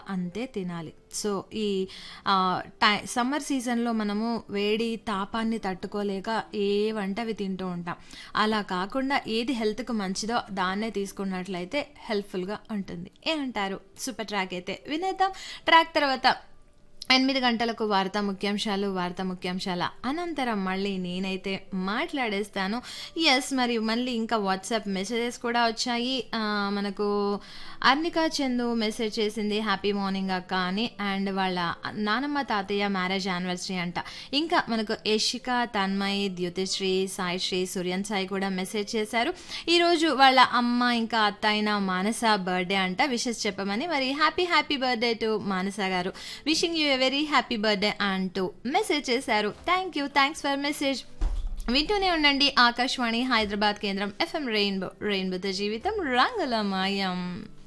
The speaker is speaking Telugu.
అంతే తినాలి సో ఈ ఆ, టై సమ్మర్ సీజన్లో మనము వేడి తాపాన్ని తట్టుకోలేక ఏ వంటవి తింటూ ఉంటాం అలా కాకుండా ఏది హెల్త్కు మంచిదో దాన్నే తీసుకున్నట్లయితే హెల్ప్ఫుల్గా ఉంటుంది ఏమంటారు సూపర్ ట్రాక్ అయితే వినేద్దాం ట్రాక్ తర్వాత ఎనిమిది గంటలకు వార్తా ముఖ్యాంశాలు వార్తా ముఖ్యాంశాల అనంతరం మళ్ళీ నేనైతే మాట్లాడేస్తాను ఎస్ మరి మళ్ళీ ఇంకా వాట్సాప్ మెసేజెస్ కూడా వచ్చాయి ఆ, మనకు అర్నికా చందు మెసేజ్ చేసింది హ్యాపీ మార్నింగ్ అక్క అని అండ్ వాళ్ళ నానమ్మ తాతయ్య మ్యారేజ్ యానివర్సరీ అంట ఇంకా మనకు యషిక తన్మయ్ ద్యుతిశ్రీ సాయిశ్రీ సూర్యన్ సాయి కూడా మెసేజ్ చేశారు ఈరోజు వాళ్ళ అమ్మ ఇంకా అత్త అయిన మానస బర్త్డే అంట విషెస్ చెప్పమని మరి happy happy birthday to Manasa గారు wishing you a very happy birthday అంటూ మెసేజ్ చేశారు thank you thanks for message వింటూనే ఉండండి ఆకాశవాణి హైదరాబాద్ కేంద్రం ఎఫ్ఎం రెయిన్బో రెయిన్బోతో జీవితం రంగుల మాయం